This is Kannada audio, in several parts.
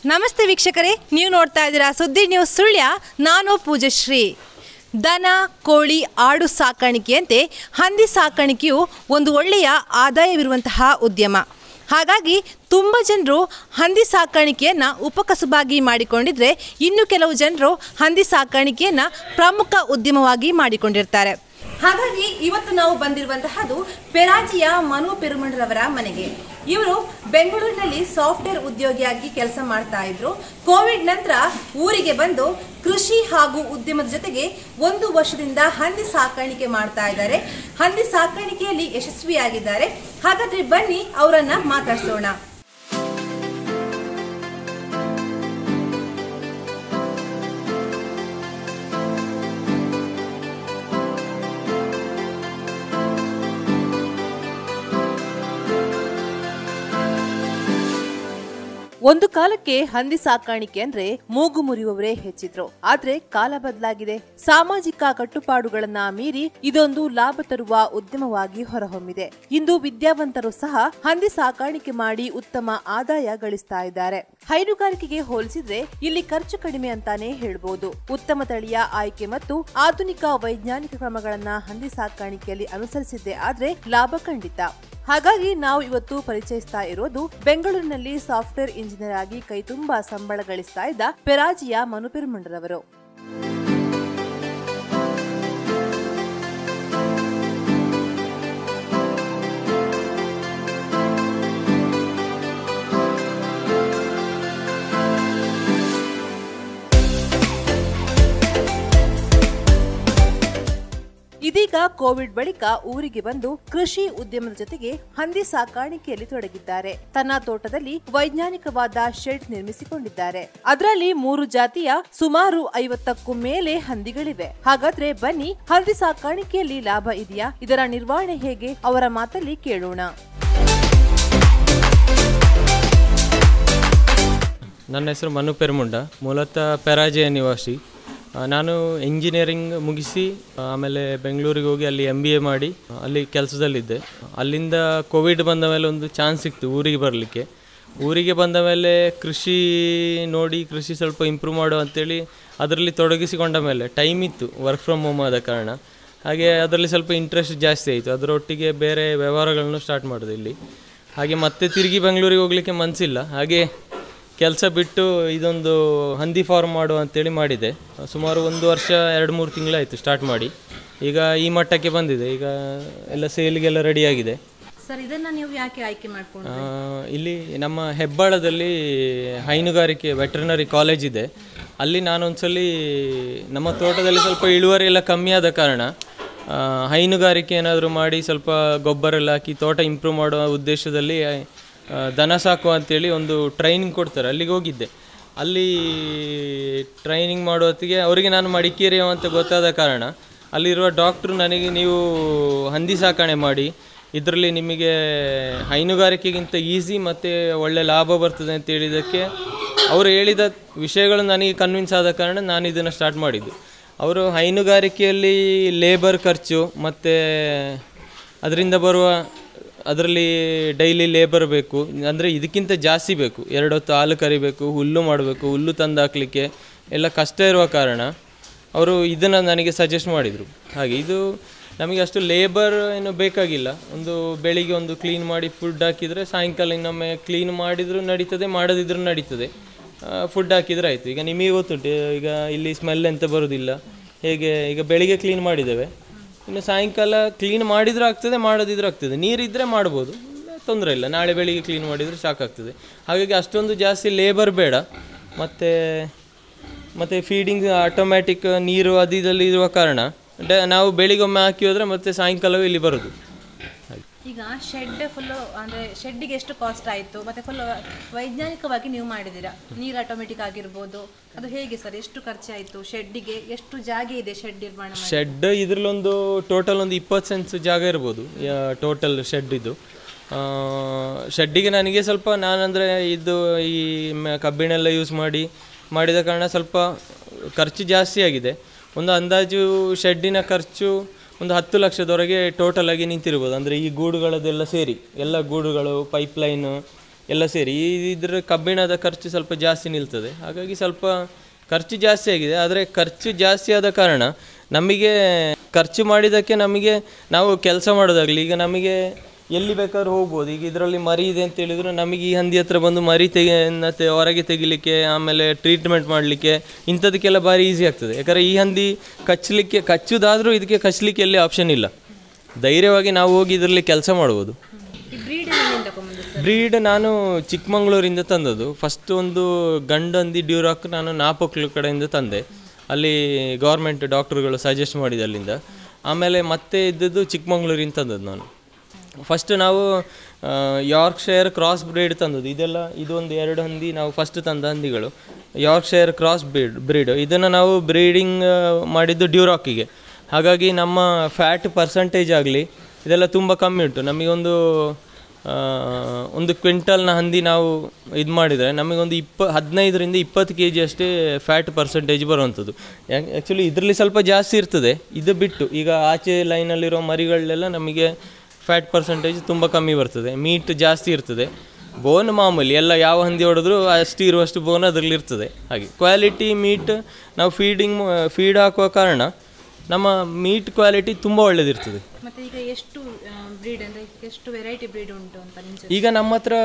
ನಮಸ್ತೆ ವೀಕ್ಷಕರೇ ನೀವು ನೋಡ್ತಾ ಇದ್ದೀರಾ ಸುದ್ದಿ ನ್ಯೂಸ್ ಸುಳ್ಯ ನಾನು ಪೂಜಶ್ರೀ ದನ ಕೋಳಿ ಆಡು ಸಾಕಾಣಿಕೆಯಂತೆ ಹಂದಿ ಸಾಕಾಣಿಕೆಯು ಒಂದು ಒಳ್ಳೆಯ ಆದಾಯವಿರುವಂತಹ ಉದ್ಯಮ ಹಾಗಾಗಿ ತುಂಬ ಜನರು ಹಂದಿ ಸಾಕಾಣಿಕೆಯನ್ನು ಉಪಕಸುಬಾಗಿ ಮಾಡಿಕೊಂಡಿದ್ರೆ ಇನ್ನು ಕೆಲವು ಜನರು ಹಂದಿ ಸಾಕಾಣಿಕೆಯನ್ನು ಪ್ರಮುಖ ಉದ್ಯಮವಾಗಿ ಮಾಡಿಕೊಂಡಿರ್ತಾರೆ ಹಾಗಾಗಿ ಇವತ್ತು ನಾವು ಬಂದಿರುವಂತಹದ್ದು ಪೆರಾಜಿಯ ಮನು ಪೆರುಮಂಡ್ರವರ ಮನೆಗೆ ಇವರು ಬೆಂಗಳೂರಿನಲ್ಲಿ ಸಾಫ್ಟ್ವೇರ್ ಉದ್ಯೋಗಿಯಾಗಿ ಕೆಲಸ ಮಾಡ್ತಾ ಇದ್ರು ಕೋವಿಡ್ ನಂತರ ಊರಿಗೆ ಬಂದು ಕೃಷಿ ಹಾಗೂ ಉದ್ಯಮದ ಜೊತೆಗೆ ಒಂದು ವರ್ಷದಿಂದ ಹಂದಿ ಸಾಕಾಣಿಕೆ ಮಾಡ್ತಾ ಇದ್ದಾರೆ ಹಂದಿ ಸಾಕಾಣಿಕೆಯಲ್ಲಿ ಯಶಸ್ವಿಯಾಗಿದ್ದಾರೆ ಹಾಗಾದ್ರೆ ಬನ್ನಿ ಅವರನ್ನ ಮಾತಾಡ್ಸೋಣ ಒಂದು ಕಾಲಕ್ಕೆ ಹಂದಿ ಸಾಕಾಣಿಕೆ ಅಂದ್ರೆ ಮೂಗು ಮುರಿಯುವವರೇ ಹೆಚ್ಚಿದ್ರು ಆದ್ರೆ ಕಾಲ ಬದಲಾಗಿದೆ ಸಾಮಾಜಿಕ ಕಟ್ಟುಪಾಡುಗಳನ್ನ ಮೀರಿ ಇದೊಂದು ಲಾಭ ತರುವ ಉದ್ಯಮವಾಗಿ ಹೊರಹೊಮ್ಮಿದೆ ಇಂದು ವಿದ್ಯಾವಂತರು ಸಹ ಹಂದಿ ಸಾಕಾಣಿಕೆ ಮಾಡಿ ಉತ್ತಮ ಆದಾಯ ಗಳಿಸ್ತಾ ಇದ್ದಾರೆ ಹೈನುಗಾರಿಕೆಗೆ ಹೋಲಿಸಿದ್ರೆ ಇಲ್ಲಿ ಖರ್ಚು ಕಡಿಮೆ ಅಂತಾನೆ ಹೇಳ್ಬೋದು ಉತ್ತಮ ತಳಿಯ ಆಯ್ಕೆ ಮತ್ತು ಆಧುನಿಕ ವೈಜ್ಞಾನಿಕ ಕ್ರಮಗಳನ್ನ ಹಂದಿ ಸಾಕಾಣಿಕೆಯಲ್ಲಿ ಅನುಸರಿಸಿದ್ದೆ ಆದ್ರೆ ಲಾಭ ಖಂಡಿತ ಹಾಗಾಗಿ ನಾವು ಇವತ್ತು ಪರಿಚಯಿಸ್ತಾ ಇರೋದು ಬೆಂಗಳೂರಿನಲ್ಲಿ ಸಾಫ್ಟ್ವೇರ್ ಇಂಜಿನಿಯರ್ ಆಗಿ ಕೈತುಂಬಾ ಸಂಬಳ ಗಳಿಸ್ತಾ ಇದ್ದ ಪೆರಾಜಿಯ ಮನುಪೆರುಮಂಡ್ರವರು ಇದೀಗ ಕೋವಿಡ್ ಬಳಿಕ ಊರಿಗೆ ಬಂದು ಕೃಷಿ ಉದ್ಯಮದ ಜೊತೆಗೆ ಹಂದಿ ಸಾಕಾಣಿಕೆಯಲ್ಲಿ ತೊಡಗಿದ್ದಾರೆ ತನ್ನ ತೋಟದಲ್ಲಿ ವೈಜ್ಞಾನಿಕವಾದ ಶೆಡ್ ನಿರ್ಮಿಸಿಕೊಂಡಿದ್ದಾರೆ ಅದರಲ್ಲಿ ಮೂರು ಜಾತಿಯ ಸುಮಾರು ಐವತ್ತಕ್ಕೂ ಮೇಲೆ ಹಂದಿಗಳಿವೆ ಹಾಗಾದ್ರೆ ಬನ್ನಿ ಹಂದಿ ಸಾಕಾಣಿಕೆಯಲ್ಲಿ ಲಾಭ ಇದೆಯಾ ಇದರ ನಿರ್ವಹಣೆ ಹೇಗೆ ಅವರ ಮಾತಲ್ಲಿ ಕೇಳೋಣ ನನ್ನ ಹೆಸರು ಮನು ಪೆರ್ಮುಂಡ ಮೂಲತಃ ಪೆರಾಜೆಯ ನಿವಾಸಿ ಆ, ನಾನು ಇಂಜಿನಿಯರಿಂಗ್ ಮುಗಿಸಿ ಆಮೇಲೆ ಬೆಂಗಳೂರಿಗೆ ಹೋಗಿ ಅಲ್ಲಿ ಎಮ್ ಬಿ ಎ ಮಾಡಿ ಆ, ಅಲ್ಲಿ ಕೆಲಸದಲ್ಲಿದ್ದೆ ಅಲ್ಲಿಂದ ಕೋವಿಡ್ ಬಂದ ಮೇಲೆ ಒಂದು ಚಾನ್ಸ್ ಸಿಕ್ತು ಊರಿಗೆ ಬರಲಿಕ್ಕೆ ಊರಿಗೆ ಬಂದ ಮೇಲೆ ಕೃಷಿ ನೋಡಿ ಕೃಷಿ ಸ್ವಲ್ಪ ಇಂಪ್ರೂವ್ ಮಾಡು ಅಂತೇಳಿ ಅದರಲ್ಲಿ ತೊಡಗಿಸಿಕೊಂಡ ಮೇಲೆ ಟೈಮ್ ಇತ್ತು ವರ್ಕ್ ಫ್ರಮ್ ಹೋಮ್ ಆದ ಕಾರಣ ಹಾಗೆ ಅದರಲ್ಲಿ ಸ್ವಲ್ಪ ಇಂಟ್ರೆಸ್ಟ್ ಜಾಸ್ತಿ ಆಯಿತು ಅದರೊಟ್ಟಿಗೆ ಬೇರೆ ವ್ಯವಹಾರಗಳನ್ನು ಸ್ಟಾರ್ಟ್ ಮಾಡಿದೆ ಇಲ್ಲಿ ಹಾಗೆ ಮತ್ತೆ ತಿರುಗಿ ಬೆಂಗಳೂರಿಗೆ ಹೋಗಲಿಕ್ಕೆ ಮನಸ್ಸಿಲ್ಲ ಹಾಗೆ ಕೆಲಸ ಬಿಟ್ಟು ಇದೊಂದು ಹಂದಿ ಫಾರ್ಮ್ ಮಾಡು ಅಂತೇಳಿ ಮಾಡಿದೆ ಸುಮಾರು ಒಂದು ವರ್ಷ ಎರಡು ಮೂರು ತಿಂಗಳಾಯಿತು ಸ್ಟಾರ್ಟ್ ಮಾಡಿ ಈಗ ಈ ಮಟ್ಟಕ್ಕೆ ಬಂದಿದೆ ಈಗ ಎಲ್ಲ ಸೇಲಿಗೆಲ್ಲ ರೆಡಿಯಾಗಿದೆ ಸರ್ ಇದನ್ನ ನೀವು ಯಾಕೆ ಆಯ್ಕೆ ಮಾಡ್ಕೊಂಡು ಆ, ಇಲ್ಲಿ ನಮ್ಮ ಹೆಬ್ಬಾಳದಲ್ಲಿ ಹೈನುಗಾರಿಕೆ ವೆಟರ್ನರಿ ಕಾಲೇಜ್ ಇದೆ ಅಲ್ಲಿ ನಾನೊಂದ್ಸಲಿ ನಮ್ಮ ತೋಟದಲ್ಲಿ ಸ್ವಲ್ಪ ಇಳುವರಿ ಎಲ್ಲ ಕಮ್ಮಿ ಆದ ಕಾರಣ ಆ, ಹೈನುಗಾರಿಕೆ ಏನಾದರೂ ಮಾಡಿ ಸ್ವಲ್ಪ ಗೊಬ್ಬರ ಎಲ್ಲ ಹಾಕಿ ತೋಟ ಇಂಪ್ರೂವ್ ಮಾಡುವ ಉದ್ದೇಶದಲ್ಲಿ ಆ, ದನ ಸಾಕು ಅಂತೇಳಿ ಒಂದು ಟ್ರೈನಿಂಗ್ ಕೊಡ್ತಾರೆ ಅಲ್ಲಿಗೆ ಹೋಗಿದ್ದೆ ಅಲ್ಲಿ ಟ್ರೈನಿಂಗ್ ಮಾಡೋ ಹೊತ್ತಿಗೆ ಅವರಿಗೆ ನಾನು ಮಡಿಕೇರಿ ಅಂತ ಗೊತ್ತಾದ ಕಾರಣ ಅಲ್ಲಿರುವ ಡಾಕ್ಟ್ರು ನನಗೆ ನೀವು ಹಂದಿ ಸಾಕಣೆ ಮಾಡಿ ಇದರಲ್ಲಿ ನಿಮಗೆ ಹೈನುಗಾರಿಕೆಗಿಂತ ಈಸಿ ಮತ್ತು ಒಳ್ಳೆ ಲಾಭ ಬರ್ತದೆ ಅಂತ ಹೇಳಿದ್ದಕ್ಕೆ ಅವರು ಹೇಳಿದ ವಿಷಯಗಳು ನನಗೆ ಕನ್ವಿನ್ಸ್ ಆದ ಕಾರಣ ನಾನು ಇದನ್ನು ಸ್ಟಾರ್ಟ್ ಮಾಡಿದ್ದು ಅವರು ಹೈನುಗಾರಿಕೆಯಲ್ಲಿ ಲೇಬರ್ ಖರ್ಚು ಮತ್ತು ಅದರಿಂದ ಬರುವ ಅದರಲ್ಲಿ ಡೈಲಿ ಲೇಬರ್ ಬೇಕು ಅಂದರೆ ಇದಕ್ಕಿಂತ ಜಾಸ್ತಿ ಬೇಕು ಎರಡು ಹೊತ್ತು ಹಾಲು ಕರಿಬೇಕು ಹುಲ್ಲು ಮಾಡಬೇಕು ಹುಲ್ಲು ತಂದು ಹಾಕಲಿಕ್ಕೆ ಎಲ್ಲ ಕಷ್ಟ ಇರುವ ಕಾರಣ ಅವರು ಇದನ್ನು ನನಗೆ ಸಜೆಸ್ಟ್ ಮಾಡಿದರು ಹಾಗೆ ಇದು ನಮಗೆ ಅಷ್ಟು ಲೇಬರ್ ಏನು ಬೇಕಾಗಿಲ್ಲ ಒಂದು ಬೆಳಿಗ್ಗೆ ಒಂದು ಕ್ಲೀನ್ ಮಾಡಿ ಫುಡ್ ಹಾಕಿದರೆ ಸಾಯಂಕಾಲ ಇನ್ನೊಮ್ಮೆ ಕ್ಲೀನ್ ಮಾಡಿದರೂ ನಡೀತದೆ ಮಾಡದಿದ್ರೂ ನಡೀತದೆ ಫುಡ್ ಹಾಕಿದರೆ ಆಯಿತು ಈಗ ನಿಮಗೆ ಗೊತ್ತುಂಟು ಈಗ ಇಲ್ಲಿ ಸ್ಮೆಲ್ ಎಂತ ಬರೋದಿಲ್ಲ ಹೇಗೆ ಈಗ ಬೆಳಿಗ್ಗೆ ಕ್ಲೀನ್ ಮಾಡಿದ್ದೇವೆ ಇನ್ನು ಸಾಯಂಕಾಲ ಕ್ಲೀನ್ ಮಾಡಿದರೂ ಆಗ್ತದೆ ಮಾಡೋದಿದ್ರೂ ಆಗ್ತದೆ ನೀರಿದ್ದರೆ ಮಾಡ್ಬೋದು ತೊಂದರೆ ಇಲ್ಲ ನಾಳೆ ಬೆಳಿಗ್ಗೆ ಕ್ಲೀನ್ ಮಾಡಿದರೆ ಸಾಕಾಗ್ತದೆ ಹಾಗಾಗಿ ಅಷ್ಟೊಂದು ಜಾಸ್ತಿ ಲೇಬರ್ ಬೇಡ ಮತ್ತು ಮತ್ತು ಫೀಡಿಂಗ್ ಆಟೋಮ್ಯಾಟಿಕ್ ನೀರು ಅದು ಇದರಲ್ಲಿ ಇರುವ ಕಾರಣ ಡ ನಾವು ಬೆಳಿಗೊಮ್ಮೆ ಹಾಕಿ ಹೋದರೆ ಮತ್ತೆ ಸಾಯಂಕಾಲವೇ ಇಲ್ಲಿ ಬರೋದು ಈಗ ಶೆಡ್ ಫುಲ್ ಅಂದ್ರೆ ಶೆಡ್ಡಿಗೆ ಎಷ್ಟು ಕಾಸ್ಟ್ ಆಯಿತು ಮತ್ತೆ ಫುಲ್ ವೈಜ್ಞಾನಿಕವಾಗಿ ನೀವು ಮಾಡಿದ್ದೀರಾ ನೀರು ಆಟೋಮೆಟಿಕ್ ಆಗಿರ್ಬೋದು ಅದು ಹೇಗೆ ಸರ್ ಎಷ್ಟು ಖರ್ಚಾಯಿತು ಶೆಡ್ಡಿಗೆ ಎಷ್ಟು ಜಾಗ ಇದೆ ಶೆಡ್ ನಿರ್ಮಾಣ ಮಾಡಿ ಶೆಡ್ ಇದರಲ್ಲೊಂದು ಟೋಟಲ್ ಒಂದು ಇಪ್ಪತ್ತು ಸೆನ್ಸ್ ಜಾಗ ಇರ್ಬೋದು ಟೋಟಲ್ ಶೆಡ್ ಇದು ಶೆಡ್ಡಿಗೆ ನನಗೆ ಸ್ವಲ್ಪ ನಾನಂದರೆ ಇದು ಈ ಮ- ಕಬ್ಬಿಣೆಲ್ಲ ಯೂಸ್ ಮಾಡಿ ಮಾಡಿದ ಕಾರಣ ಸ್ವಲ್ಪ ಖರ್ಚು ಜಾಸ್ತಿ ಆಗಿದೆ ಒಂದು ಅಂದಾಜು ಶೆಡ್ಡಿನ ಖರ್ಚು ಒಂದು ಹತ್ತು ಲಕ್ಷದವರೆಗೆ ಟೋಟಲ್ ಆಗಿ ನಿಂತಿರ್ಬೋದು ಅಂದರೆ ಈ ಗೂಡುಗಳದ್ದೆಲ್ಲ ಸೇರಿ ಎಲ್ಲ ಗೂಡುಗಳು ಪೈಪ್ಲೈನು ಎಲ್ಲ ಸೇರಿ ಈ- ಇದ್ರ ಕಬ್ಬಿಣದ ಖರ್ಚು ಸ್ವಲ್ಪ ಜಾಸ್ತಿ ನಿಲ್ತದೆ ಹಾಗಾಗಿ ಸ್ವಲ್ಪ ಖರ್ಚು ಜಾಸ್ತಿ ಆಗಿದೆ ಆದರೆ ಖರ್ಚು ಜಾಸ್ತಿ ಆದ ಕಾರಣ ನಮಗೆ ಖರ್ಚು ಮಾಡಿದ್ದಕ್ಕೆ ನಮಗೆ ನಾವು ಕೆಲಸ ಮಾಡೋದಾಗಲಿ ಈಗ ನಮಗೆ ಎಲ್ಲಿ ಬೇಕಾದ್ರೂ ಹೋಗ್ಬೋದು ಈಗ ಇದರಲ್ಲಿ ಮರಿ ಇದೆ ಅಂತ ಹೇಳಿದ್ರು ನಮಗೆ ಈ ಹಂದಿ ಹತ್ರ ಬಂದು ಮರಿ ತೆಗೆ ನ ತೆ- ಹೊರಗೆ ತೆಗಿಲಿಕ್ಕೆ ಆಮೇಲೆ ಟ್ರೀಟ್ಮೆಂಟ್ ಮಾಡಲಿಕ್ಕೆ ಇಂಥದಕ್ಕೆಲ್ಲ ಭಾರಿ ಈಸಿ ಆಗ್ತದೆ ಯಾಕಂದರೆ ಈ ಹಂದಿ ಕಚ್ಚಲಿಕ್ಕೆ ಕಚ್ಚುದಾದರೂ ಇದಕ್ಕೆ ಕಚ್ಚಲಿಕ್ಕೆ ಎಲ್ಲಿ ಆಪ್ಷನ್ ಇಲ್ಲ ಧೈರ್ಯವಾಗಿ ನಾವು ಹೋಗಿ ಇದರಲ್ಲಿ ಕೆಲಸ ಮಾಡ್ಬೋದು ಈ ಬ್ರೀಡ್ ಎಲ್ಲಿಂದ ತಗೊಂಬಂದು ಸರ್ ಬ್ರೀಡ್ ನಾನು ಚಿಕ್ಕಮಂಗ್ಳೂರಿಂದ ತಂದದ್ದು ಫಸ್ಟ್ ಒಂದು ಗಂಡು ಹಂದಿ ಡ್ಯೂರಾಕ್ ನಾನು ನಾಪಕ್ಲು ಕಡೆಯಿಂದ ತಂದೆ ಅಲ್ಲಿ ಗೌರ್ಮೆಂಟ್ ಡಾಕ್ಟ್ರುಗಳು ಸಜೆಸ್ಟ್ ಮಾಡಿದ ಅಲ್ಲಿಂದ ಆಮೇಲೆ ಮತ್ತೆ ಇದ್ದದ್ದು ಚಿಕ್ಕಮಂಗ್ಳೂರಿಂದ ತಂದದ್ದು ನಾನು ಫಸ್ಟ್ ನಾವು ಯಾರ್ಕ್ ಶೇರ್ ಕ್ರಾಸ್ ಬ್ರೀಡ್ ತಂದದ್ದು ಇದೆಲ್ಲ ಇದೊಂದು ಎರಡು ಹಂದಿ ನಾವು ಫಸ್ಟ್ ತಂದ ಹಂದಿಗಳು Yorkshire cross breed breed ಇದನ್ನು ನಾವು ಬ್ರೀಡಿಂಗ್ ಮಾಡಿದ್ದು ಡ್ಯೂರಾಕಿಗೆ ಹಾಗಾಗಿ ನಮ್ಮ ಫ್ಯಾಟ್ ಪರ್ಸಂಟೇಜ್ ಆಗಲಿ ಇದೆಲ್ಲ ತುಂಬ ಕಮ್ಮಿ ಉಂಟು ನಮಗೊಂದು ಆ, ಒಂದು ಕ್ವಿಂಟಲ್ನ ಹಂದಿ ನಾವು ಇದು ಮಾಡಿದರೆ ನಮಗೊಂದು ಇಪ್ಪ ಹದಿನೈದರಿಂದ ಇಪ್ಪತ್ತು ಕೆ ಜಿ ಅಷ್ಟೇ ಫ್ಯಾಟ್ ಪರ್ಸೆಂಟೇಜ್ ಬರುವಂಥದ್ದು ಆ್ಯಕ್ಚುಲಿ ಇದರಲ್ಲಿ ಸ್ವಲ್ಪ ಜಾಸ್ತಿ ಇರ್ತದೆ ಇದು ಬಿಟ್ಟು ಈಗ ಆಚೆ ಲೈನಲ್ಲಿರೋ ಮರಿಗಳಲ್ಲೆಲ್ಲ ನಮಗೆ ಫ್ಯಾಟ್ ಪರ್ಸೆಂಟೇಜ್ ತುಂಬ ಕಮ್ಮಿ ಬರ್ತದೆ ಮೀಟ್ ಜಾಸ್ತಿ ಇರ್ತದೆ ಬೋನ್ ಮಾಮೂಲಿ ಎಲ್ಲ ಯಾವ ಹಂದಿ ಹೊಡೆದ್ರು ಅಷ್ಟು ಇರುವಷ್ಟು ಬೋನ್ ಅದರಲ್ಲಿ ಇರ್ತದೆ ಹಾಗೆ ಕ್ವಾಲಿಟಿ ಮೀಟ್ ನಾವು ಫೀಡಿಂಗ್ ಫೀಡ್ ಹಾಕುವ ಕಾರಣ ನಮ್ಮ ಮೀಟ್ ಕ್ವಾಲಿಟಿ ತುಂಬ ಒಳ್ಳೆದಿರ್ತದೆ ಮತ್ತೆ ಈಗ ಎಷ್ಟು ಬ್ರೀಡ್ ಅಂದರೆ ಎಷ್ಟು ವೆರೈಟಿ ಬ್ರೀಡ್ ಉಂಟು ಅಂತ ನಿಮ್ಮ ಜೊತೆ ಈಗ ನಮ್ಮ ಹತ್ರ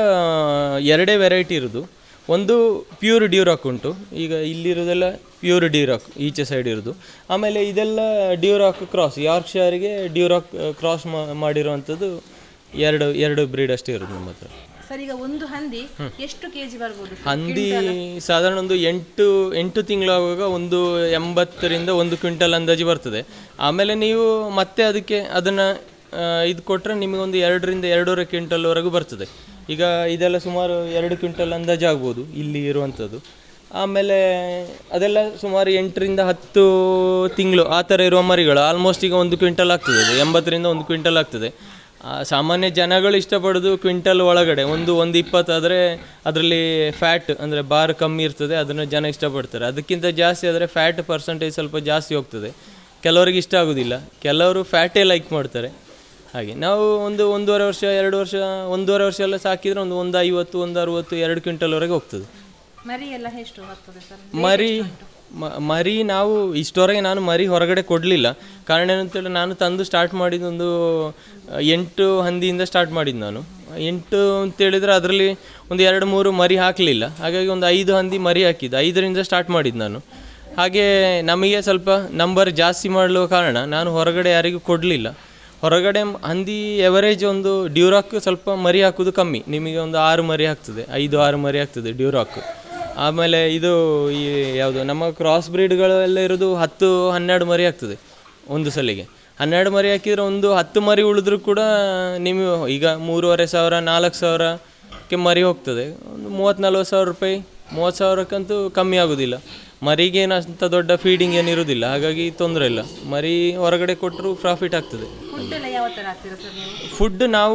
ಎರಡೇ ವೆರೈಟಿ ಇರೋದು ಒಂದು ಪ್ಯೂರ್ ಡ್ಯೂರಾಕ್ ಉಂಟು ಈಗ ಇಲ್ಲಿರೋದೆಲ್ಲ ಪ್ಯೂರ್ ಡ್ಯೂರಾಕ್ ಈಚೆ ಸೈಡ್ ಇರೋದು ಆಮೇಲೆ ಇದೆಲ್ಲ ಡ್ಯೂರಾಕ್ ಕ್ರಾಸ್ ಯಾರ್ಕ್ಷರಿಗೆ ಡ್ಯೂರಾಕ್ ಕ್ರಾಸ್ ಮಾಡಿರುವಂಥದ್ದು ಎರಡು ಎರಡು ಬ್ರೀಡ್ ಅಷ್ಟೇ ಇರೋದು ನಮ್ಮ ಹತ್ರ ಸರ್ ಈಗ ಒಂದು ಹಂದಿ ಎಷ್ಟು ಕೆ ಜಿ ಬರ್ಬೋದು ಸರ್? ಹಂದಿ ಸಾಧಾರಣ ಒಂದು ಎಂಟು ಎಂಟು ತಿಂಗಳಾಗುವಾಗ ಒಂದು ಎಂಬತ್ತರಿಂದ ಒಂದು ಕ್ವಿಂಟಲ್ ಅಂದಾಜು ಬರ್ತದೆ ಆಮೇಲೆ ನೀವು ಮತ್ತೆ ಅದಕ್ಕೆ ಅದನ್ನು ಇದು ಕೊಟ್ಟರೆ ನಿಮಗೊಂದು ಎರಡರಿಂದ ಎರಡೂವರೆ ಕ್ವಿಂಟಲ್ವರೆಗೂ ಬರ್ತದೆ ಈಗ ಇದೆಲ್ಲ ಸುಮಾರು ಎರಡು ಕ್ವಿಂಟಲ್ ಅಂದಾಜು ಆಗ್ಬೋದು ಇಲ್ಲಿ ಇರುವಂಥದ್ದು ಆಮೇಲೆ ಅದೆಲ್ಲ ಸುಮಾರು ಎಂಟರಿಂದ ಹತ್ತು ತಿಂಗಳು ಆ ಥರ ಇರುವ ಮರಿಗಳು ಆಲ್ಮೋಸ್ಟ್ ಈಗ ಒಂದು ಕ್ವಿಂಟಲ್ ಆಗ್ತದೆ ಅದು ಎಂಬತ್ತರಿಂದ ಒಂದು ಕ್ವಿಂಟಲ್ ಆಗ್ತದೆ ಆ, ಸಾಮಾನ್ಯ ಜನಗಳು ಇಷ್ಟಪಡೋದು ಕ್ವಿಂಟಲ್ ಒಳಗಡೆ ಒಂದು ಒಂದು ಇಪ್ಪತ್ತಾದರೆ ಅದರಲ್ಲಿ ಫ್ಯಾಟ್ ಅಂದರೆ ಬಾರ್ ಕಮ್ಮಿ ಇರ್ತದೆ ಅದನ್ನು ಜನ ಇಷ್ಟಪಡ್ತಾರೆ ಅದಕ್ಕಿಂತ ಜಾಸ್ತಿ ಆದರೆ ಫ್ಯಾಟ್ ಪರ್ಸೆಂಟೇಜ್ ಸ್ವಲ್ಪ ಜಾಸ್ತಿ ಹೋಗ್ತದೆ ಕೆಲವರಿಗೆ ಇಷ್ಟ ಆಗೋದಿಲ್ಲ ಕೆಲವರು ಫ್ಯಾಟೇ ಲೈಕ್ ಮಾಡ್ತಾರೆ ಹಾಗೆ ನಾವು ಒಂದು ಒಂದೂವರೆ ವರ್ಷ ಎರಡು ವರ್ಷ ಒಂದೂವರೆ ವರ್ಷ ಎಲ್ಲ ಸಾಕಿದರೆ ಒಂದು ಒಂದು ಐವತ್ತು ಒಂದು ಅರುವತ್ತು ಎರಡು ಕ್ವಿಂಟಲ್ವರೆಗೆ ಹೋಗ್ತದೆ ಮರಿ ಎಲ್ಲ ಎಷ್ಟು ಬರ್ತದೆ ಸರ್ ಮರಿ ಮ- ಮರಿ ನಾವು ಇಷ್ಟವರೆಗೆ ನಾನು ಮರಿ ಹೊರಗಡೆ ಕೊಡಲಿಲ್ಲ ಕಾರಣ ಏನಂತೇಳಿ ನಾನು ತಂದು ಸ್ಟಾರ್ಟ್ ಮಾಡಿದ್ದು ಒಂದು ಆ, ಎಂಟು ಹಂದಿಯಿಂದ ಸ್ಟಾರ್ಟ್ ಮಾಡಿದ್ದು ನಾನು ಎಂಟು ಅಂತೇಳಿದರೆ ಅದರಲ್ಲಿ ಒಂದು ಎರಡು ಮೂರು ಮರಿ ಹಾಕಲಿಲ್ಲ ಹಾಗಾಗಿ ಒಂದು ಐದು ಹಂದಿ ಮರಿ ಹಾಕಿದ್ದು ಐದರಿಂದ ಸ್ಟಾರ್ಟ್ ಮಾಡಿದ್ದು ನಾನು ಹಾಗೆ ನಮಗೆ ಸ್ವಲ್ಪ ನಂಬರ್ ಜಾಸ್ತಿ ಮಾಡಲು ಕಾರಣ ನಾನು ಹೊರಗಡೆ ಯಾರಿಗೂ ಕೊಡಲಿಲ್ಲ ಹೊರಗಡೆ ಮ್- ಹಂದಿ ಎವರೇಜ್ ಒಂದು ಡ್ಯೂರಾಕ್ ಸ್ವಲ್ಪ ಮರಿ ಹಾಕೋದು ಕಮ್ಮಿ ನಿಮಗೆ ಒಂದು ಆರು ಮರಿ ಆಗ್ತದೆ ಐದು ಆರು ಮರಿ ಆಗ್ತದೆ ಡ್ಯೂರಾಕ್ ಆಮೇಲೆ ಇದು ಈ ಯಾವುದು ನಮ್ಮ ಕ್ರಾಸ್ ಬ್ರೀಡ್ಗಳೆಲ್ಲ ಇರೋದು ಹತ್ತು ಹನ್ನೆರಡು ಮರಿ ಆಗ್ತದೆ ಒಂದು ಸಲಿಗೆ ಹನ್ನೆರಡು ಮರಿ ಹಾಕಿದರೆ ಒಂದು ಹತ್ತು ಮರಿ ಉಳಿದ್ರೂ ಕೂಡ ನೀವು ಈಗ ಮೂರುವರೆ ಸಾವಿರ ನಾಲ್ಕು ಸಾವಿರಕ್ಕೆ ಮರಿ ಹೋಗ್ತದೆ ಒಂದು ಮೂವತ್ತು ನಲ್ವತ್ತು ಸಾವಿರ ರೂಪಾಯಿ ಮೂವತ್ತು ಸಾವಿರಕ್ಕಂತೂ ಕಮ್ಮಿ ಆಗೋದಿಲ್ಲ ಮರಿಗೇನು ಅಂತ ದೊಡ್ಡ ಫೀಡಿಂಗ್ ಏನು ಇರೋದಿಲ್ಲ ಹಾಗಾಗಿ ತೊಂದರೆ ಇಲ್ಲ ಮರಿ ಹೊರಗಡೆ ಕೊಟ್ಟರು ಪ್ರಾಫಿಟ್ ಆಗ್ತದೆ ಫುಡ್ ಎಲ್ಲ ಯಾವ ಥರ ಹಾಕ್ತೀರಾ ಸರ್ ನೀವು ಫುಡ್ ನಾವು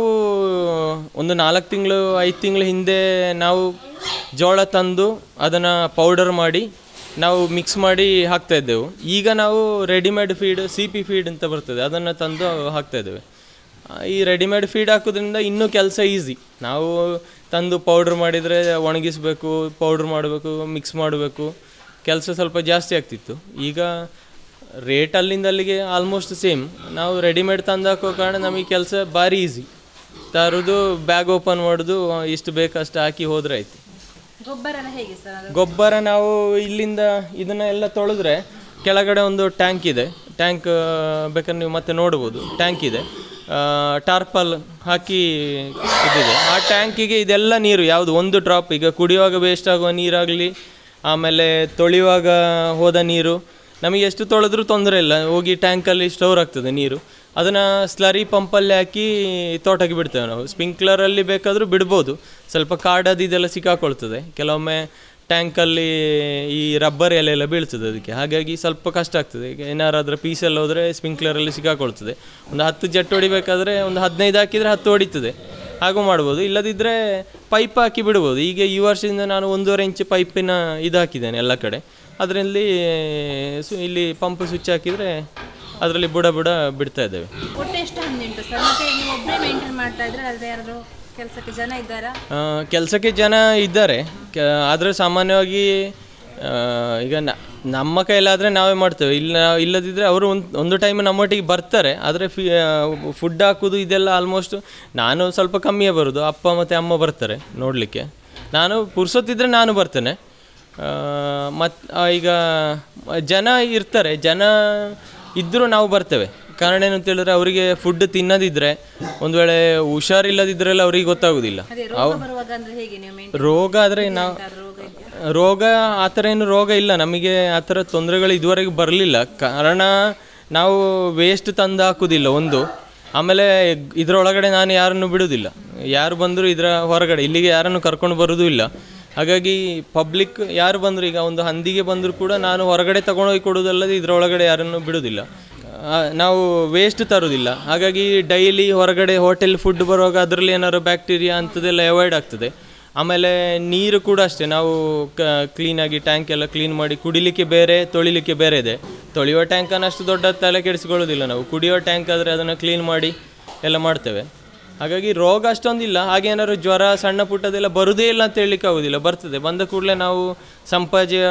ಒಂದು ನಾಲ್ಕು ತಿಂಗಳು ಐದು ತಿಂಗಳ ಹಿಂದೆ ನಾವು ಜೋಳ ತಂದು ಅದನ್ನು ಪೌಡರ್ ಮಾಡಿ ನಾವು ಮಿಕ್ಸ್ ಮಾಡಿ ಹಾಕ್ತಾ ಇದ್ದೆವು ಈಗ ನಾವು readymade feed C P feed ಅಂತ ಬರ್ತದೆ ಅದನ್ನು ತಂದು ಹಾಕ್ತಾ ಇದ್ದೇವೆ ಆ, ಈ ರೆಡಿಮೇಡ್ ಫೀಡ್ ಹಾಕೋದ್ರಿಂದ ಇನ್ನೂ ಕೆಲಸ ಈಸಿ ನಾವು ತಂದು ಪೌಡ್ರ್ ಮಾಡಿದರೆ ಒಣಗಿಸ್ಬೇಕು ಪೌಡ್ರ್ ಮಾಡಬೇಕು ಮಿಕ್ಸ್ ಮಾಡಬೇಕು ಕೆಲಸ ಸ್ವಲ್ಪ ಜಾಸ್ತಿ ಆಗ್ತಿತ್ತು ಈಗ ರೇಟ್ ಅಲ್ಲಿಂದ ಅಲ್ಲಿಗೆ ಆಲ್ಮೋಸ್ಟ್ ಸೇಮ್ ನಾವು ರೆಡಿಮೇಡ್ ತಂದು ಹಾಕೋ ಕಾರಣ ನಮಗೆ ಕೆಲಸ ಭಾರಿ ಈಸಿ ತರೋದು ಬ್ಯಾಗ್ ಓಪನ್ ಮಾಡೋದು ಇಷ್ಟು ಬೇಕಷ್ಟು ಹಾಕಿ ಹೋದ್ರೆ ಆಯ್ತು ಗೊಬ್ಬರ ಎಲ್ಲ ಹೇಗೆ ಸರ್ ಅದು ಗೊಬ್ಬರ ನಾವು ಇಲ್ಲಿಂದ ಇದನ್ನ ಎಲ್ಲ ತೊಳೆದ್ರೆ ಕೆಳಗಡೆ ಒಂದು ಟ್ಯಾಂಕ್ ಇದೆ ಟ್ಯಾಂಕ್ ಬೇಕಾದ್ರೆ ನೀವು ಮತ್ತೆ ನೋಡ್ಬೋದು ಟ್ಯಾಂಕ್ ಇದೆ ಟಾರ್ಪಲ್ ಹಾಕಿ ಇದಿದೆ ಆ ಟ್ಯಾಂಕಿಗೆ ಇದೆಲ್ಲ ನೀರು ಯಾವುದು ಒಂದು ಡ್ರಾಪ್ ಈಗ ಕುಡಿಯುವಾಗ ವೇಸ್ಟ್ ಆಗುವ ನೀರಾಗಲಿ ಆಮೇಲೆ ತೊಳೆಯುವಾಗ ಹೋದ ನೀರು ನಮಗೆ ಎಷ್ಟು ತೊಳೆದ್ರೂ ತೊಂದರೆ ಇಲ್ಲ ಹೋಗಿ ಟ್ಯಾಂಕಲ್ಲಿ ಸ್ಟೋರ್ ಆಗ್ತದೆ ನೀರು ಅದನ್ನು ಸ್ಲರಿ ಪಂಪಲ್ಲಿ ಹಾಕಿ ತೋಟಕ್ಕೆ ಬಿಡ್ತೇವೆ ನಾವು ಸ್ಪ್ರಿಂಕ್ಲರಲ್ಲಿ ಬೇಕಾದರೂ ಬಿಡ್ಬೋದು ಸ್ವಲ್ಪ ಕಾಡದು ಇದೆಲ್ಲ ಸಿಕ್ಕಾಕೊಳ್ತದೆ ಕೆಲವೊಮ್ಮೆ ಟ್ಯಾಂಕಲ್ಲಿ ಈ ರಬ್ಬರ್ ಎಲೆ ಎಲ್ಲ ಬೀಳ್ತದೆ ಅದಕ್ಕೆ ಹಾಗಾಗಿ ಸ್ವಲ್ಪ ಕಷ್ಟ ಆಗ್ತದೆ ಈಗ ಏನಾರಾದ್ರೂ ಪೀಸಲ್ಲಿ ಹೋದರೆ ಸ್ಪ್ರಿಂಕ್ಲರಲ್ಲಿ ಸಿಕ್ಕಾಕೊಳ್ತದೆ ಒಂದು ಹತ್ತು ಜೆಟ್ ಹೊಡಿಬೇಕಾದ್ರೆ ಒಂದು ಹದಿನೈದು ಹಾಕಿದರೆ ಹತ್ತು ಹೊಡಿತದೆ ಹಾಗೂ ಮಾಡ್ಬೋದು ಇಲ್ಲದಿದ್ದರೆ ಪೈಪ್ ಹಾಕಿ ಬಿಡ್ಬೋದು ಈಗ ಈ ವರ್ಷದಿಂದ ನಾನು ಒಂದೂವರೆ ಇಂಚು ಪೈಪಿನ ಇದು ಹಾಕಿದ್ದೇನೆ ಎಲ್ಲ ಕಡೆ ಅದರಲ್ಲಿ ಸು ಇಲ್ಲಿ ಪಂಪ್ ಸ್ವಿಚ್ ಹಾಕಿದರೆ ಅದರಲ್ಲಿ ಬುಡ ಬುಡ ಬಿಡ್ತಾ ಇದ್ದೇವೆ ಒಟ್ಟು ಎಷ್ಟು ಹಂದಿ ಉಂಟು ಸರ್ ಮತ್ತೆ ನೀವು ಒಬ್ಬರೇ ಮೇಂಟೈನ್ ಮಾಡ್ತಾ ಇದ್ರೆ ಅದ್ರ ಯಾರಾದ್ರು ಕೆಲಸಕ್ಕೆ ಜನ ಇದ್ದಾರಾ ಕೆಲಸಕ್ಕೆ ಜನ ಇದ್ದಾರೆ ಕೆ ಆದರೆ ಸಾಮಾನ್ಯವಾಗಿ ಆ, ಈಗ ನ ನಮ್ಮ ಕೈಲಾದರೆ ನಾವೇ ಮಾಡ್ತೇವೆ ಇಲ್ಲ ಇಲ್ಲದಿದ್ದರೆ ಅವರು ಒಂದು ಒಂದು ಟೈಮ್ ನಮ್ಮೊಟ್ಟಿಗೆ ಬರ್ತಾರೆ ಆದರೆ ಫಿ ಫುಡ್ ಹಾಕೋದು ಇದೆಲ್ಲ ಆಲ್ಮೋಸ್ಟ್ ನಾನು ಸ್ವಲ್ಪ ಕಮ್ಮಿಯೇ ಬರೋದು ಅಪ್ಪ ಮತ್ತು ಅಮ್ಮ ಬರ್ತಾರೆ ನೋಡಲಿಕ್ಕೆ ನಾನು ಪುರ್ಸೊತ್ತಿದ್ರೆ ನಾನು ಬರ್ತೇನೆ ಮತ್ತು ಈಗ ಜನ ಇರ್ತಾರೆ ಜನ ಇದ್ದರೂ ನಾವು ಬರ್ತೇವೆ ಕಾರಣ ಏನು ಅಂತ ಹೇಳಿದ್ರೆ ಅವರಿಗೆ ಫುಡ್ ತಿನ್ನದಿದ್ರೆ ಒಂದು ವೇಳೆ ಹುಷಾರಿಲ್ಲದಿದ್ರೆಲ್ಲ ಅವರಿಗೆ ಗೊತ್ತಾಗೋದಿಲ್ಲ ಅದೇ ರೋಗ ಬರುವಾಗ ಅಂದ್ರೆ ಹೇಗೆ ನೀವು ಮೇಂಟೈನ್ ರೋಗ ಆದರೆ ನಾವು ರೋಗ ಇದೆಯಾ? ರೋಗ ಆ ಥರ ಏನು ರೋಗ ಇಲ್ಲ ನಮಗೆ ಆ ಥರ ತೊಂದರೆಗಳು ಇದುವರೆಗೆ ಬರಲಿಲ್ಲ ಕಾರಣ ನಾವು ವೇಸ್ಟ್ ತಂದು ಹಾಕೋದಿಲ್ಲ ಒಂದು ಆಮೇಲೆ ಇದರೊಳಗಡೆ ನಾನು ಯಾರನ್ನು ಬಿಡೋದಿಲ್ಲ ಯಾರು ಬಂದರೂ ಇದರ ಹೊರಗಡೆ ಇಲ್ಲಿಗೆ ಯಾರನ್ನು ಕರ್ಕೊಂಡು ಬರೋದು ಇಲ್ಲ ಹಾಗಾಗಿ ಪಬ್ಲಿಕ್ ಯಾರು ಬಂದರೂ ಈಗ ಒಂದು ಹಂದಿಗೆ ಬಂದರೂ ಕೂಡ ನಾನು ಹೊರಗಡೆ ತಗೊಂಡೋಗಿ ಕೊಡೋದಲ್ಲದೆ ಇದರೊಳಗಡೆ ಯಾರನ್ನು ಬಿಡೋದಿಲ್ಲ ಆ, ನಾವು ವೇಸ್ಟ್ ತರೋದಿಲ್ಲ ಹಾಗಾಗಿ ಡೈಲಿ ಹೊರಗಡೆ ಹೋಟೆಲ್ ಫುಡ್ ಬರುವಾಗ ಅದರಲ್ಲಿ ಏನಾದ್ರು ಬ್ಯಾಕ್ಟೀರಿಯಾ ಅಂಥದ್ದೆಲ್ಲ ಅವಾಯ್ಡ್ ಆಗ್ತದೆ ಆಮೇಲೆ ನೀರು ಕೂಡ ಅಷ್ಟೇ ನಾವು ಕ ಕ್ಲೀನಾಗಿ ಟ್ಯಾಂಕ್ ಎಲ್ಲ ಕ್ಲೀನ್ ಮಾಡಿ ಕುಡಿಲಿಕ್ಕೆ ಬೇರೆ ತೊಳಿಲಿಕ್ಕೆ ಬೇರೆ ಇದೆ ತೊಳೆಯುವ ಟ್ಯಾಂಕನ್ನು ಅಷ್ಟು ದೊಡ್ಡ ತಲೆ ಕೆಡಿಸ್ಕೊಳ್ಳೋದಿಲ್ಲ ನಾವು ಕುಡಿಯೋ ಟ್ಯಾಂಕ್ ಆದರೆ ಅದನ್ನು ಕ್ಲೀನ್ ಮಾಡಿ ಎಲ್ಲ ಮಾಡ್ತೇವೆ ಹಾಗಾಗಿ ರೋಗ ಅಷ್ಟೊಂದಿಲ್ಲ ಹಾಗೆ ಏನಾದ್ರು ಜ್ವರ ಸಣ್ಣ ಪುಟ್ಟದೆಲ್ಲ ಬರುವುದೇ ಇಲ್ಲ ಅಂತ ಹೇಳಲಿಕ್ಕೆ ಆಗೋದಿಲ್ಲ ಬರ್ತದೆ ಬಂದ ಕೂಡಲೇ ನಾವು ಸಂಪಾಜೆಯ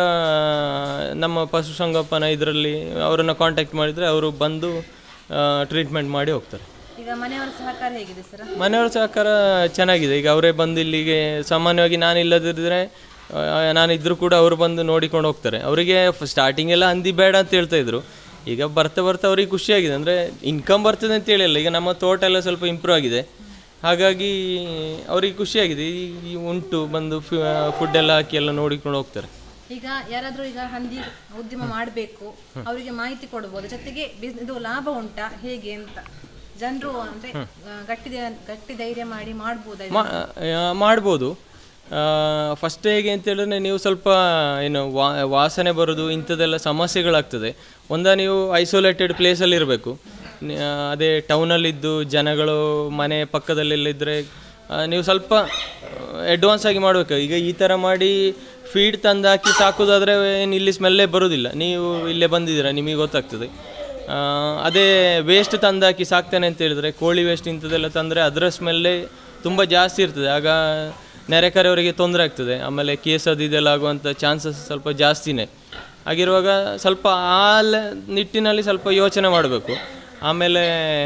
ನಮ್ಮ ಪಶುಸಂಗೋಪನಾ ಇದರಲ್ಲಿ ಅವರನ್ನು ಕಾಂಟ್ಯಾಕ್ಟ್ ಮಾಡಿದರೆ ಅವರು ಬಂದು ಟ್ರೀಟ್ಮೆಂಟ್ ಮಾಡಿ ಹೋಗ್ತಾರೆ ಈಗ ಮನೆಯವರ ಸಹಕಾರ ಹೇಗಿದೆ ಸರ್ ಮನೆಯವರ ಸಹಕಾರ ಚೆನ್ನಾಗಿದೆ ಈಗ ಅವರೇ ಬಂದು ಇಲ್ಲಿಗೆ ಸಾಮಾನ್ಯವಾಗಿ ನಾನು ಇಲ್ಲದಿದ್ದರೆ ನಾನಿದ್ದರೂ ಕೂಡ ಅವರು ಬಂದು ನೋಡಿಕೊಂಡು ಹೋಗ್ತಾರೆ ಅವರಿಗೆ ಸ್ಟಾರ್ಟಿಂಗ್ ಎಲ್ಲ ಹಂದಿ ಬೇಡ ಅಂತ ಹೇಳ್ತಾ ಇದ್ರು ಈಗ ಬರ್ತಾ ಬರ್ತಾ ಅವ್ರಿಗೆ ಖುಷಿಯಾಗಿದೆ ಅಂದರೆ ಇನ್ಕಮ್ ಬರ್ತದೆ ಅಂತ ಹೇಳಿಲ್ಲ ಈಗ ನಮ್ಮ ತೋಟ ಎಲ್ಲ ಸ್ವಲ್ಪ ಇಂಪ್ರೂವ್ ಆಗಿದೆ ಹಾಗಾಗಿ ಅವರಿಗೆ ಖುಷಿಯಾಗಿದೆ ಈ- ಈ ಉಂಟು ಬಂದು ಫುಡ್ ಎಲ್ಲ ಹಾಕಿ ಎಲ್ಲ ನೋಡಿಕೊಂಡು ಹೋಗ್ತಾರೆ ಈಗ ಯಾರಾದ್ರೂ ಈಗ ಹಂದಿ ಉದ್ಯಮ ಮಾಡಬೇಕು ಅವರಿಗೆ ಮಾಹಿತಿ ಕೊಡ್ಬೋದು ಜೊತೆಗೆ ಬಿಸ್- ಇದು ಲಾಭ ಉಂಟಾ ಹೇಗೆ ಅಂತ ಜನರು ಅಂದ್ರೆ ಆ, ಗಟ್ಟಿ ಧೈ- ಗಟ್ಟಿ ಧೈರ್ಯ ಮಾಡಿ ಮಾಡ್ಬೋದಾ ಇದು? ಮಾ- ಆ, ಮಾಡ್ಬೋದು ಫಸ್ಟ್ ಹೇಗೆ ಅಂತ ಹೇಳಿದ್ರೆ ನೀವು ಸ್ವಲ್ಪ ಏನು ವಾ ವಾಸನೆ ಬರೋದು ಇಂಥದ್ದೆಲ್ಲ ಸಮಸ್ಯೆಗಳಾಗ್ತದೆ ಒಂದ ನೀವು ಐಸೋಲೇಟೆಡ್ ಪ್ಲೇಸಲ್ಲಿ ಇರಬೇಕು ಅದೇ ಟೌನಲ್ಲಿದ್ದು ಜನಗಳು ಮನೆ ಪಕ್ಕದಲ್ಲೆಲ್ಲ ಇದ್ದರೆ ನೀವು ಸ್ವಲ್ಪ ಅಡ್ವಾನ್ಸ್ ಆಗಿ ಮಾಡಬೇಕು ಈಗ ಈ ಥರ ಮಾಡಿ ಫೀಡ್ ತಂದು ಹಾಕಿ ಸಾಕೋದಾದರೆ ಏನು ಇಲ್ಲಿ ಸ್ಮೆಲ್ಲೇ ಬರೋದಿಲ್ಲ ನೀವು ಇಲ್ಲೇ ಬಂದಿದ್ದೀರಾ ನಿಮಗೆ ಗೊತ್ತಾಗ್ತದೆ ಆ, ಅದೇ ವೇಸ್ಟ್ ತಂದಾಕಿ ಸಾಕ್ತೇನೆ ಅಂತ ಹೇಳಿದ್ರೆ ಕೋಳಿ ವೇಸ್ಟ್ ಇಂಥದ್ದೆಲ್ಲ ತಂದರೆ ಅದರ ಸ್ಮೆಲ್ಲೇ ತುಂಬ ಜಾಸ್ತಿ ಇರ್ತದೆ ಆಗ ನೆರೆಕರೆಯವರಿಗೆ ತೊಂದರೆ ಆಗ್ತದೆ ಆಮೇಲೆ ಕೇಸ್ ಅದು ಇದೆಲ್ಲ ಆಗುವಂಥ ಚಾನ್ಸಸ್ ಸ್ವಲ್ಪ ಜಾಸ್ತಿನೇ ಹಾಗಿರುವಾಗ ಸ್ವಲ್ಪ ಆ ಲ- ನಿಟ್ಟಿನಲ್ಲಿ ಸ್ವಲ್ಪ ಯೋಚನೆ ಮಾಡಬೇಕು ಆಮೇಲೆ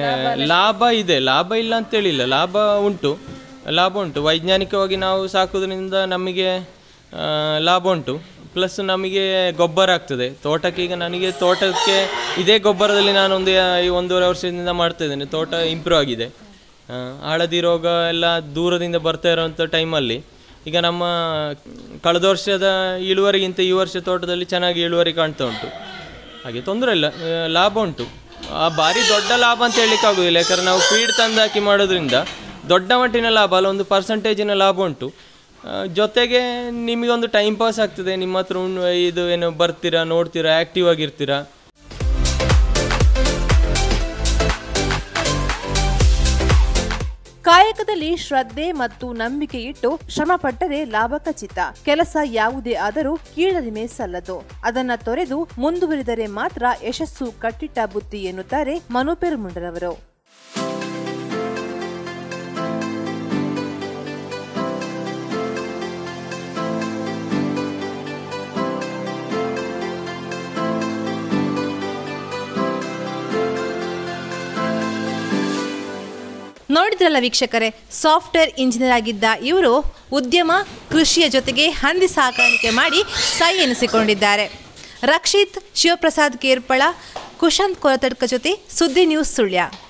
ಲಾಭ ಇದೆ ಲಾಭ ಇಲ್ಲ ಅಂತೇಳಿಲ್ಲ ಲಾಭ ಉಂಟು ಲಾಭ ಉಂಟು ವೈಜ್ಞಾನಿಕವಾಗಿ ನಾವು ಸಾಕೋದ್ರಿಂದ ನಮಗೆ ಆ, ಲಾಭ ಉಂಟು ಪ್ಲಸ್ ನಮಗೆ ಗೊಬ್ಬರ ಆಗ್ತದೆ ತೋಟಕ್ಕೆ ಈಗ ನನಗೆ ತೋಟಕ್ಕೆ ಇದೇ ಗೊಬ್ಬರದಲ್ಲಿ ನಾನು ಒಂದು ಈ ಒಂದೂವರೆ ವರ್ಷದಿಂದ ಮಾಡ್ತಾ ಇದ್ದೇನೆ ತೋಟ ಇಂಪ್ರೂವ್ ಆಗಿದೆ ಆ, ಹಳದಿ ರೋಗ ಎಲ್ಲ ದೂರದಿಂದ ಬರ್ತಾ ಇರೋವಂಥ ಟೈಮಲ್ಲಿ ಈಗ ನಮ್ಮ ಕಳೆದ ವರ್ಷದ ಇಳುವರಿಗಿಂತ ಈ ವರ್ಷ ತೋಟದಲ್ಲಿ ಚೆನ್ನಾಗಿ ಇಳುವರಿ ಕಾಣ್ತಾ ಉಂಟು ಹಾಗೆ ತೊಂದರೆ ಇಲ್ಲ ಆ, ಲಾಭ ಉಂಟು ಆ ಭಾರಿ ದೊಡ್ಡ ಲಾಭ ಅಂತ ಹೇಳಲಿಕ್ಕೆ ಆಗೋದಿಲ್ಲ ಯಾಕಂದ್ರೆ ನಾವು ಫೀಡ್ ತಂದು ಹಾಕಿ ಮಾಡೋದ್ರಿಂದ ದೊಡ್ಡ ಮಟ್ಟಿನ ಲಾಭ ಅಲ್ಲ ಒಂದು ಪರ್ಸಂಟೇಜಿನ ಲಾಭ ಉಂಟು ಆ, ಜೊತೆಗೆ ನಿಮಗೊಂದು ಟೈಮ್ ಪಾಸ್ ಆಗ್ತದೆ ನಿಮ್ಮ ಹತ್ರ ಉಣ್- ಇದು ಏನು ಬರ್ತೀರಾ ನೋಡ್ತೀರಾ ಆ್ಯಕ್ಟಿವ್ ಆಗಿರ್ತೀರಾ ಕಾಯಕದಲ್ಲಿ ಶ್ರದ್ಧೆ ಮತ್ತು ನಂಬಿಕೆ ಇಟ್ಟು ಶ್ರಮ ಪಟ್ಟರೆ ಲಾಭ ಖಚಿತ ಕೆಲಸ ಯಾವುದೇ ಆದರೂ ಕೀಳರಿಮೆ ಸಲ್ಲದು ಅದನ್ನ ತೊರೆದು ಮುಂದುವರಿದರೆ ಮಾತ್ರ ಯಶಸ್ಸು ಕಟ್ಟಿಟ್ಟ ಬುತ್ತಿ ಎನ್ನುತ್ತಾರೆ ಮನು ಪೆರುಮುಂಡರವರು ನೋಡಿದ್ರಲ್ಲ ವೀಕ್ಷಕರೇ ಸಾಫ್ಟ್ವೇರ್ ಇಂಜಿನಿಯರ್ ಆಗಿದ್ದ ಇವರು ಉದ್ಯಮ ಕೃಷಿಯ ಜೊತೆಗೆ ಹಂದಿ ಸಾಕಾಣಿಕೆ ಮಾಡಿ ಸೈ ಎನಿಸಿಕೊಂಡಿದ್ದಾರೆ ರಕ್ಷಿತ್ ಶಿವಪ್ರಸಾದ್ ಕೇರ್ಪಳ ಕುಶಾಂತ್ ಕೊರತಡ್ಕ ಜೊತೆ ಸುದ್ದಿ ನ್ಯೂಸ್ ಸುಳ್ಯ